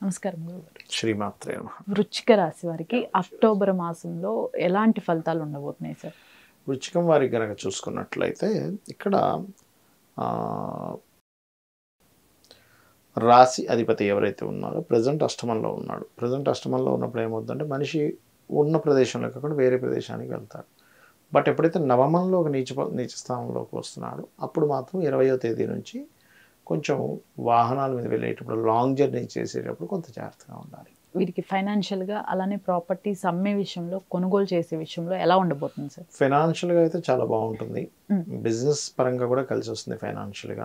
నమస్కారం గురుగారు శ్రీమాత్రే నమః. వృశ్చిక రాశి వారికి అక్టోబర్ మాసంలో ఎలాంటి ఫలితాలు ఉండబోతున్నాయి సార్ వృచ్చికం వారికి గనక చూసుకున్నట్లయితే ఇక్కడ ఆ, రాశి అధిపతి ఎవరైతే ఉన్నారో ప్రజెంట్ అష్టమంలో ఉన్నాడు ప్రజెంట్ అష్టమంలో ఉన్నప్పుడు ఏమవుతుందంటే మనిషి ఉన్న ప్రదేశంలో కాకుండా వేరే ప్రదేశానికి వెళ్తాడు బట్ ఎప్పుడైతే నవమంలో ఒక నీచ నీచ స్థానంలోకి వస్తున్నాడో అప్పుడు మాత్రం ఇరవయో తేదీ నుంచి కొంచెం వాహనాల మీద వెళ్ళేటప్పుడు లాంగ్ జర్నీ చేసేటప్పుడు కొంత జాగ్రత్తగా ఉండాలి వీరికి ఫైనాన్షియల్ గా అలానే ప్రాపర్టీస్ అమ్మే విషయంలో కొనుగోలు చేసే విషయంలో ఎలా ఉండబోతుంది సార్ ఫైనాన్షియల్గా అయితే చాలా బాగుంటుంది Mm. బిజినెస్ పరంగా కూడా కలిసి వస్తుంది ఫైనాన్షియల్గా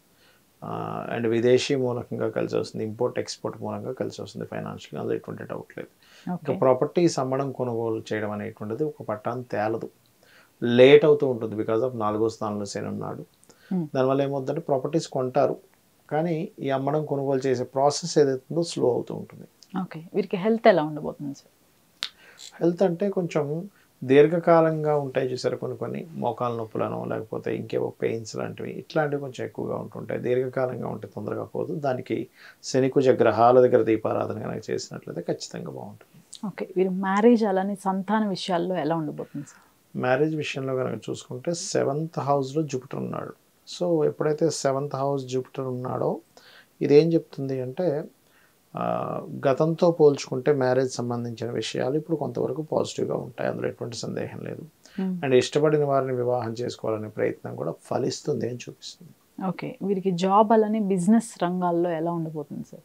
అండ్ విదేశీ మూలకంగా కలిసి వస్తుంది ఇంపోర్ట్ ఎక్స్పోర్ట్ మూలంగా కలిసి వస్తుంది ఫైనాన్షియల్గా అందులో ఎటువంటి డౌట్ లేదు ఓకే ఇంకా ప్రాపర్టీస్ అమ్మడం కొనుగోలు చేయడం అనేటువంటిది ఒక పట్టాన్ని తేలదు లేట్ అవుతూ ఉంటుంది బికాజ్ ఆఫ్ నాలుగో స్థానంలో శని ఉన్నాడు Mm. దానివల్ల ఏమవుతుందంటే ప్రాపర్టీస్ కొంటారు కానీ ఈ అమ్మడం కొనుగోలు చేసే ప్రాసెస్ ఏదైతుందో స్లో అవుతూ ఉంటుంది ఓకే వీరికి హెల్త్ ఎలా ఉండబోతుంది సార్ హెల్త్ అంటే కొంచెం దీర్ఘకాలంగా ఉంటాయి చూసారు కొన్ని కొన్ని మోకాల నొప్పులను లేకపోతే ఇంకేవో పెయిన్స్ లాంటివి ఇట్లాంటివి కొంచెం ఎక్కువగా ఉంటుంటాయి దీర్ఘకాలంగా ఉంటే తొందరగా పోదు దానికి శనికుజ గ్రహాల దగ్గర దీపారాధన కనుక చేసినట్లయితే ఖచ్చితంగా బాగుంటుంది ఓకే వీరు మ్యారేజ్ అలానే సంతాన విషయాల్లో ఎలా ఉండబోతుంది సార్ మ్యారేజ్ విషయంలో కనుక చూసుకుంటే సెవెంత్ హౌస్లో జూపిటర్ ఉన్నాడు సో ఎప్పుడైతే సెవెంత్ హౌస్ జూపిటర్ ఉన్నాడో ఇదేం చెప్తుంది అంటే ఆ, గతంతో పోల్చుకుంటే మ్యారేజ్ సంబంధించిన విషయాలు ఇప్పుడు కొంతవరకు పాజిటివ్గా ఉంటాయి అందులో ఎటువంటి సందేహం లేదు మ్మ్. అండ్ ఇష్టపడిన వారిని వివాహం చేసుకోవాలనే ప్రయత్నం కూడా ఫలిస్తుంది అని చూపిస్తుంది ఓకే వీరికి జాబ్ అలానే బిజినెస్ రంగాల్లో ఎలా ఉండబోతుంది సార్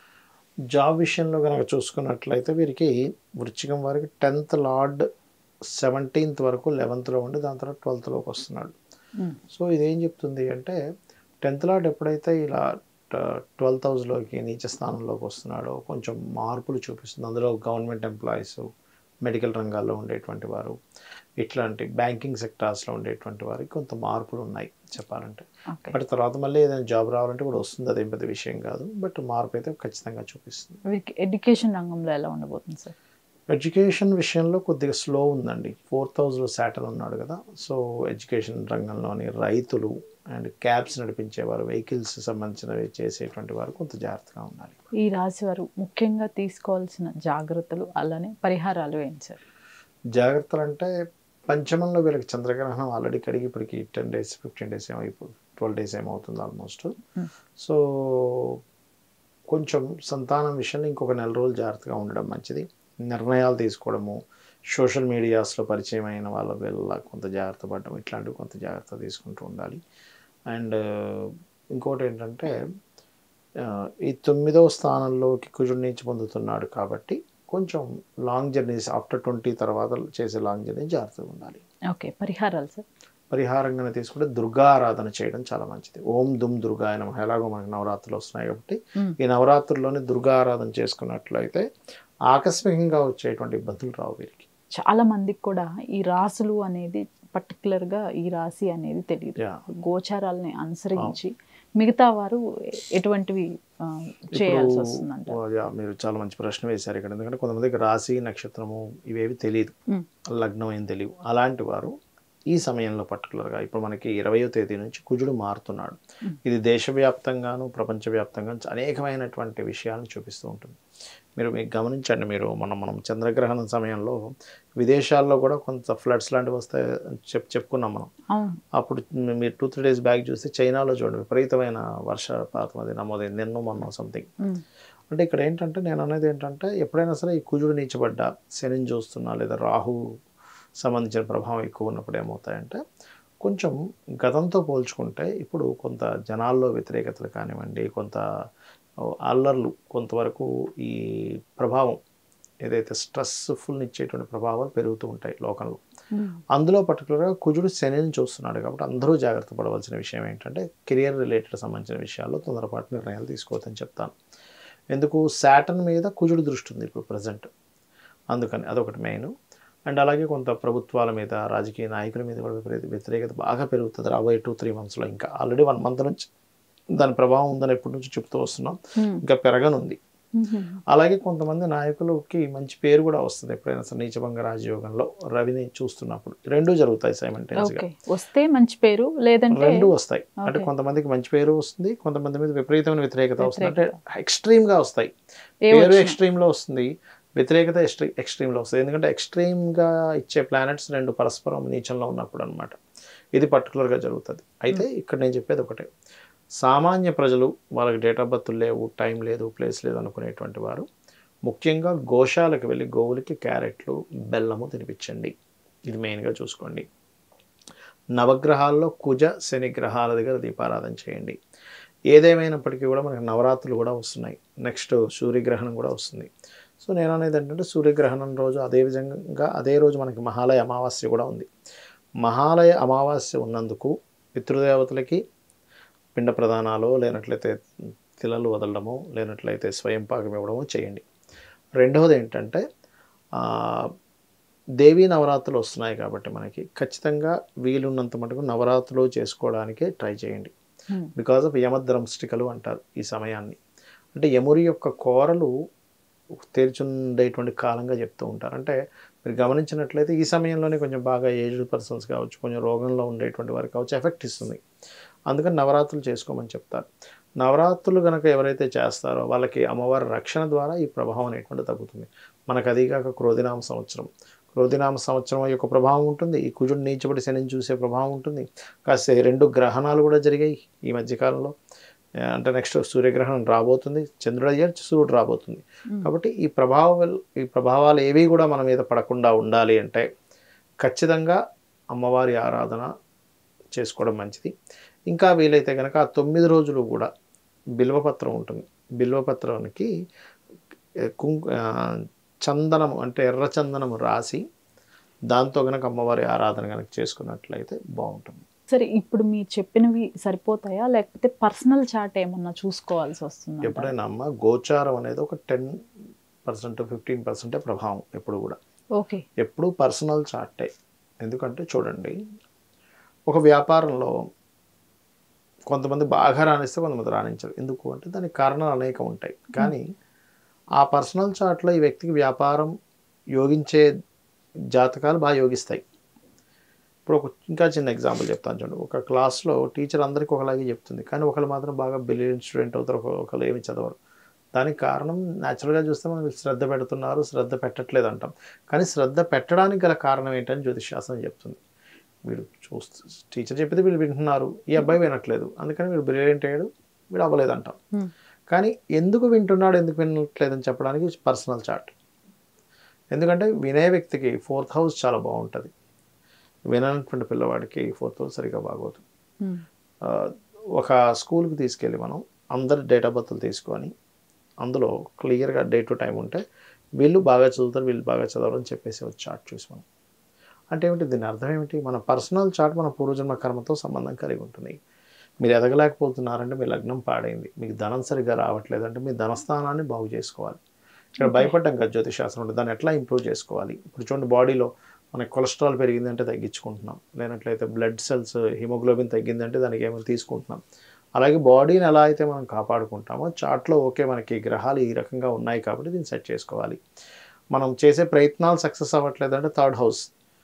జాబ్ విషయంలో కనుక చూసుకున్నట్లయితే వీరికి వృచ్చికం వారికి టెన్త్ లార్డ్ సెవెంటీన్త్ వరకు లెవెన్త్లో ఉండి దాని తర్వాత ట్వెల్త్లోకి వస్తున్నాడు మ్మ్. సో ఇదేం చెప్తుంది అంటే టెన్త్ లాట్ ఎప్పుడైతే ఇలా ట్వెల్త్ హౌస్లోకి నీచ స్థానంలోకి వస్తున్నాడో కొంచెం మార్పులు చూపిస్తుంది అందులో గవర్నమెంట్ ఎంప్లాయీస్ మెడికల్ రంగాల్లో ఉండేటువంటి వారు ఇట్లాంటి బ్యాంకింగ్ సెక్టార్స్లో ఉండేటువంటి వారికి కొంత మార్పులు ఉన్నాయి చెప్పాలంటే ఓకే బట్ తర్వాత మళ్ళీ ఏదైనా జాబ్ రావాలంటే కూడా వస్తుంది అదేం పెద్ద విషయం కాదు బట్ మార్పు అయితే ఖచ్చితంగా చూపిస్తుంది వీరికి ఎడ్యుకేషన్ రంగంలో ఎలా ఉండబోతుంది సార్ ఎడ్యుకేషన్ విషయంలో కొద్దిగా స్లో ఉందండి ఫోర్త్ హౌస్లో శాటన్ ఉన్నాడు కదా సో ఎడ్యుకేషన్ రంగంలోని రైతులు అండ్ క్యాబ్స్ నడిపించేవారు వెహికల్స్ సంబంధించినవి చేసేటువంటి వారు కొంత జాగ్రత్తగా ఉండాలి ఈ రాశి వారు ముఖ్యంగా తీసుకోవాల్సిన జాగ్రత్తలు అలానే పరిహారాలు ఏంటి సార్ జాగ్రత్తలు అంటే పంచమంలో వీళ్ళకి చంద్రగ్రహణం ఆల్రెడీ కడిగి ఇప్పటికి టెన్ డేస్ ఫిఫ్టీన్ డేస్ ఏమో ట్వెల్వ్ డేస్ ఏమవుతుంది ఆల్మోస్ట్ Hmm. సో కొంచెం సంతానం విషయంలో ఇంకొక నెల రోజులు జాగ్రత్తగా ఉండడం మంచిది నిర్ణయాలు తీసుకోవడము సోషల్ మీడియాస్లో పరిచయం అయిన వాళ్ళ వల్ల కొంత జాగ్రత్త పడడం ఇట్లాంటివి కొంత జాగ్రత్త తీసుకుంటూ ఉండాలి అండ్ ఇంకోటి ఏంటంటే ఆ, ఈ తొమ్మిదవ స్థానంలోకి కుజుడు నుంచి పొందుతున్నాడు కాబట్టి కొంచెం లాంగ్ జర్నీస్ ఆఫ్టర్ ట్వంటీ తర్వాత చేసే లాంగ్ జర్నీ జాగ్రత్తగా ఉండాలి ఓకే పరిహారాలు సార్ పరిహారంగా తీసుకుంటే దుర్గా ఆరాధన చేయడం చాలా మంచిది ఓం దుమ్ దుర్గా నమ ఎలాగో మనకి నవరాత్రులు వస్తున్నాయి కాబట్టి మ్మ్. ఈ నవరాత్రుల్లోనే దుర్గా ఆరాధన చేసుకున్నట్లయితే ఆకస్మికంగా వచ్చేటువంటి ఇబ్బందులు రావు వీరికి చాలా మందికి కూడా ఈ రాసులు అనేది పర్టికులర్ గా ఈ రాశి అనేది తెలియదు Yeah. గోచారాలని అనుసరించి మిగతా వారు ఎటువంటివి ఆ, చేయాల్సి వస్తుందంట ఇప్పుడు, యా, మీరు చాలా మంచి ప్రశ్న వేశారు ఇక్కడ ఎందుకంటే కొంతమందికి రాశి నక్షత్రము ఇవేవి తెలియదు మ్మ్. లగ్నం ఏం తెలియదు అలాంటి వారు ఈ సమయంలో పర్టికులర్గా ఇప్పుడు మనకి ఇరవయో తేదీ నుంచి కుజుడు మారుతున్నాడు మ్మ్. ఇది దేశవ్యాప్తంగాను ప్రపంచవ్యాప్తంగా అనేకమైనటువంటి విషయాలను చూపిస్తూ ఉంటుంది మీరు మీకు గమనించండి మీరు మనం మనం చంద్రగ్రహణం సమయంలో విదేశాల్లో కూడా కొంత ఫ్లడ్స్ లాంటివి వస్తాయి చెప్ చెప్పుకున్నాం మనం అవును అప్పుడు మీరు టూ త్రీ డేస్ బ్యాక్ చూస్తే చైనాలో చూడండి విపరీతమైన వర్షపాతం అది నమోదైంది నిన్న మొన్న సంథింగ్ మ్మ్. అంటే ఇక్కడ ఏంటంటే నేను అనేది ఏంటంటే ఎప్పుడైనా సరే ఈ కుజుడు నీచబడ్డ శనిని చూస్తున్నా లేదా రాహు సంబంధించిన ప్రభావం ఎక్కువ ఉన్నప్పుడు ఏమవుతాయంటే కొంచెం గతంతో పోల్చుకుంటే ఇప్పుడు కొంత జనాల్లో వ్యతిరేకతలు కానివ్వండి కొంత అల్లర్లు కొంతవరకు ఈ ప్రభావం ఏదైతే స్ట్రెస్ఫుల్ ఇచ్చేటువంటి ప్రభావాలు పెరుగుతూ ఉంటాయి లోకంలో మ్మ్. అందులో పర్టికులర్గా కుజుడు శనిని చూస్తున్నాడు కాబట్టి అందరూ జాగ్రత్త పడవలసిన విషయం ఏంటంటే కెరియర్ రిలేటెడ్ సంబంధించిన విషయాల్లో తొందరపాటు నిర్ణయాలు తీసుకోవద్దని చెప్తాను ఎందుకు శాటన్ మీద కుజుడు దృష్టి ఉంది ఇప్పుడు ప్రజెంట్ అందుకని అదొకటి మెయిన్ అండ్ అలాగే కొంత ప్రభుత్వాల మీద రాజకీయ నాయకుల మీద కూడా విపరీత వ్యతిరేకత బాగా పెరుగుతుంది రాబోయే టూ త్రీ మంత్స్లో ఇంకా ఆల్రెడీ వన్ మంత్ నుంచి దాని ప్రభావం ఉందని ఎప్పటి నుంచి చెప్తూ వస్తున్నాం మ్మ్. ఇంకా పెరగనుంది అలాగే కొంతమంది నాయకులకి మంచి పేరు కూడా వస్తుంది ఎప్పుడైనా సరే నీచభంగ రాజయోగంలో రవిని చూస్తున్నప్పుడు రెండూ జరుగుతాయి సైమల్టేనియస్ గా ఓకే వస్తే మంచి పేరు లేదంటే రెండు వస్తాయి అంటే Okay. కొంతమందికి మంచి పేరు వస్తుంది కొంతమంది మీద విపరీతమైన వ్యతిరేకత వస్తుంది అంటే వ్యతిరేకత. ఎక్స్ట్రీమ్ గా వస్తాయి ఏ పేరు వచ్చినా. ఎక్స్ట్రీమ్ లో వస్తుంది వ్యతిరేకత ఎక్స్ట్రీ ఎక్స్ట్రీమ్ లో వస్తుంది ఎందుకంటే ఎక్స్ట్రీమ్ గా ఇచ్చే ప్లానెట్స్ రెండు పరస్పరం నీచంలో ఉన్నప్పుడు అన్నమాట ఇది పర్టికులర్ గా జరుగుతుంది అయితే ఇక్కడ నేను చెప్పేది ఒకటే సామాన్య ప్రజలు వాళ్ళకి డేట్ ఆఫ్ బర్త్ లేవు టైం లేదు ప్లేస్ లేదు అనుకునేటువంటి వారు ముఖ్యంగా గోశాలకు వెళ్ళి గోవులకి క్యారెట్లు బెల్లము తినిపించండి ఇది మెయిన్గా చూసుకోండి నవగ్రహాల్లో కుజ శని గ్రహాల దగ్గర దీపారాధన చేయండి ఏదేమైనప్పటికీ కూడా మనకి నవరాత్రులు కూడా వస్తున్నాయి నెక్స్ట్ సూర్యగ్రహణం కూడా వస్తుంది సో నేను అనేది ఏంటంటే సూర్యగ్రహణం రోజు అదే విధంగా అదే రోజు మనకి మహాలయ అమావాస్య కూడా ఉంది మహాలయ అమావాస్య ఉన్నందుకు పితృదేవతలకి పిండ ప్రదానాలు లేనట్లయితే తిలలు వదలడము లేనట్లయితే స్వయం పాకం ఇవ్వడము చేయండి రెండవది ఏంటంటే ఆ, దేవీ నవరాత్రులు వస్తున్నాయి కాబట్టి మనకి ఖచ్చితంగా వీలున్నంత మటుకు నవరాత్రులు చేసుకోవడానికే ట్రై చేయండి Hmm. బికాజ్ ఆఫ్ యమద్రంష్టికలు అంటారు ఈ సమయాన్ని అంటే యముడి యొక్క కోరలు తెరిచుండేటువంటి కాలంగా చెప్తూ ఉంటారు అంటే మీరు గమనించినట్లయితే ఈ సమయంలోనే కొంచెం బాగా ఏజ్డ్ పర్సన్స్ కావచ్చు కొంచెం రోగంలో ఉండేటువంటి వారికి కావచ్చు ఎఫెక్ట్ ఇస్తుంది అందుకని నవరాత్రులు చేసుకోమని చెప్తారు నవరాత్రులు కనుక ఎవరైతే చేస్తారో వాళ్ళకి అమ్మవారి రక్షణ ద్వారా ఈ ప్రభావం అనేటువంటి తగ్గుతుంది మనకు అదిగాక క్రోధినామ సంవత్సరం క్రోధినామ సంవత్సరం యొక్క ప్రభావం ఉంటుంది ఈ కుజుడు నీచబడి శనిని చూసే ప్రభావం ఉంటుంది కాస్త రెండు గ్రహణాలు కూడా జరిగాయి ఈ మధ్యకాలంలో ఆ, అంటే నెక్స్ట్ సూర్యగ్రహణం రాబోతుంది చంద్రుడు అయ్యారు సూర్యుడు రాబోతుంది Hmm. కాబట్టి ఈ ప్రభావాలు ఈ ప్రభావాలు ఏవి కూడా మన మీద పడకుండా ఉండాలి అంటే ఖచ్చితంగా అమ్మవారి ఆరాధన చేసుకోవడం మంచిది ఇంకా వీలైతే కనుక ఆ తొమ్మిది రోజులు కూడా బిల్వపత్రం ఉంటుంది బిల్వపత్రానికి ఏ, కుంకు ఆ, చందనము అంటే ఎర్ర చందనము రాసి దాంతో కనుక అమ్మవారి ఆరాధన కనుక చేసుకున్నట్లయితే బాగుంటుంది సరే ఇప్పుడు మీరు చెప్పినవి సరిపోతాయా లేకపోతే పర్సనల్ చాట్ ఏమన్నా చూసుకోవాల్సి వస్తుందా ఎప్పుడైనా అమ్మ గోచారం అనేది ఒక టెన్ పర్సెంట్ ఫిఫ్టీన్ పర్సెంటే ప్రభావం ఎప్పుడు కూడా ఓకే ఎప్పుడు పర్సనల్ చార్టే ఎందుకంటే చూడండి ఒక వ్యాపారంలో కొంతమంది బాగా రాణిస్తే కొంతమంది రాణించరు ఎందుకు అంటే దానికి కారణాలు అనేకం ఉంటాయి కానీ ఆ పర్సనల్ చార్ట్లో ఈ వ్యక్తికి వ్యాపారం యోగించే జాతకాలు బాగా యోగిస్తాయి ఇప్పుడు ఒక ఇంకా చిన్న ఎగ్జాంపుల్ చెప్తాను చూడండి ఒక క్లాస్లో టీచర్ అందరికీ ఒకలాగే చెప్తుంది కానీ ఒకళ్ళు మాత్రం బాగా బ్రిలియంట్ స్టూడెంట్ అవుతారు ఒక- ఒకళ్ళు ఏమి చదవరు దానికి కారణం న్యాచురల్గా చూస్తే మనం శ్రద్ధ పెడుతున్నారు శ్రద్ధ పెట్టట్లేదు అంటాం కానీ శ్రద్ధ పెట్టడానికి గల కారణం ఏంటని జ్యోతిషాస్త్రం చెప్తుంది వీడు చూస్తూ టీచర్ చెప్పితే వీళ్ళు వింటున్నారు ఈ అబ్బాయి వినట్లేదు అందుకని వీడు బ్రిలియంట్ అయ్యాడు వీడు అవ్వలేదు అంటాం Hmm. కానీ ఎందుకు వింటున్నాడు ఎందుకు వినట్లేదు అని చెప్పడానికి పర్సనల్ చార్ట్ ఎందుకంటే వినే వ్యక్తికి ఫోర్త్ హౌస్ చాలా బాగుంటుంది విననటువంటి పిల్లవాడికి ఫోర్త్ హౌస్ సరిగా బాగోదు ఆ, ఒక స్కూల్కి తీసుకెళ్ళి మనం అందరి డేట్ ఆఫ్ బర్త్లు తీసుకొని అందులో క్లియర్గా డే టు టైం ఉంటే వీళ్ళు బాగా చదువుతారు వీళ్ళు బాగా చదవరు అని చెప్పేసి ఒక చార్ట్ చూసి మనం అంటే ఏమిటి దీని అర్థం ఏమిటి మన పర్సనల్ చార్ట్ మన పూర్వజన్మ కర్మతో సంబంధం కలిగి ఉంటుంది మీరు ఎదగలేకపోతున్నారంటే మీ లగ్నం పాడైంది మీకు ధనం సరిగ్గా రావట్లేదు అంటే మీ ధనస్థానాన్ని బాగు చేసుకోవాలి ఇక్కడ Okay. భయపడ్డం కదా జ్యోతిశాస్త్రం ఉంటుంది దాన్ని ఎట్లా ఇంప్రూవ్ చేసుకోవాలి ఇప్పుడు చూడండి బాడీలో మనకి కొలెస్ట్రాల్ పెరిగింది అంటే తగ్గించుకుంటున్నాం లేనట్లయితే బ్లడ్ సెల్స్ హిమోగ్లోబిన్ తగ్గింది అంటే దానికి ఏమైనా తీసుకుంటున్నాం అలాగే బాడీని ఎలా అయితే మనం కాపాడుకుంటామో చార్ట్లో ఓకే మనకి గ్రహాలు ఈ రకంగా ఉన్నాయి కాబట్టి దీన్ని సెట్ చేసుకోవాలి మనం చేసే ప్రయత్నాలు సక్సెస్ అవ్వట్లేదంటే థర్డ్ హౌస్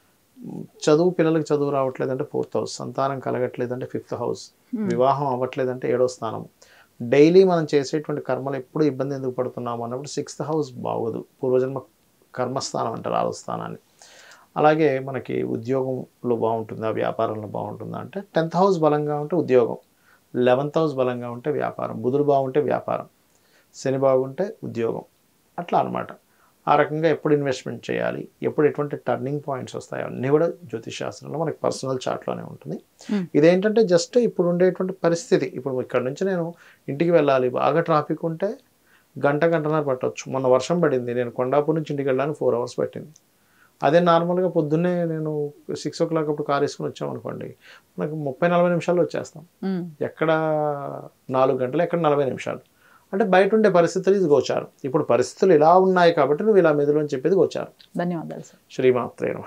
చదువు పిల్లలకి చదువు రావట్లేదంటే ఫోర్త్ హౌస్ సంతానం కలగట్లేదంటే ఫిఫ్త్ హౌస్ వివాహం అవ్వట్లేదంటే ఏడో స్థానం డైలీ మనం చేసేటువంటి కర్మలు ఎప్పుడు ఇబ్బంది ఎందుకు పడుతున్నాము అన్నప్పుడు సిక్స్త్ హౌస్ బాగోదు పూర్వజన్మ కర్మస్థానం అంటారు ఆరో స్థానాన్ని అలాగే మనకి ఉద్యోగంలో బాగుంటుందా వ్యాపారంలో బాగుంటుందా అంటే టెన్త్ హౌస్ బలంగా ఉంటే ఉద్యోగం లెవెన్త్ హౌస్ బలంగా ఉంటే వ్యాపారం బుధుడు బాగుంటే వ్యాపారం శని బాగుంటే ఉద్యోగం అట్లా అన్నమాట ఆ రకంగా ఎప్పుడు ఇన్వెస్ట్మెంట్ చేయాలి ఎప్పుడు ఎటువంటి టర్నింగ్ పాయింట్స్ వస్తాయి అన్నీ కూడా జ్యోతిష్ శాస్త్రంలో మనకి పర్సనల్ చార్ట్లోనే ఉంటుంది Hmm. ఇదేంటంటే జస్ట్ ఇప్పుడు ఉండేటువంటి పరిస్థితి ఇప్పుడు ఇక్కడ నుంచి నేను ఇంటికి వెళ్ళాలి బాగా ట్రాఫిక్ ఉంటే గంట గంటన్నర పట్టవచ్చు మొన్న వర్షం పడింది నేను కొండాపూర్ నుంచి ఇంటికి వెళ్ళడానికి ఫోర్ అవర్స్ పట్టింది అదే నార్మల్గా పొద్దున్నే నేను సిక్స్ ఓ క్లాక్ అప్పుడు కార్ వేసుకుని వచ్చాం అనుకోండి మనకు ముప్పై నలభై నిమిషాల్లో వచ్చేస్తాం ఎక్కడ నాలుగు గంటలు ఎక్కడ నలభై నిమిషాలు అంటే బయట ఉండే పరిస్థితులు ఇది గోచారం ఇప్పుడు పరిస్థితులు ఇలా ఉన్నాయి కాబట్టి నువ్వు ఇలా మెదులు అని చెప్పేది గోచారం ధన్యవాదాలు సార్ శ్రీమాత్రేణ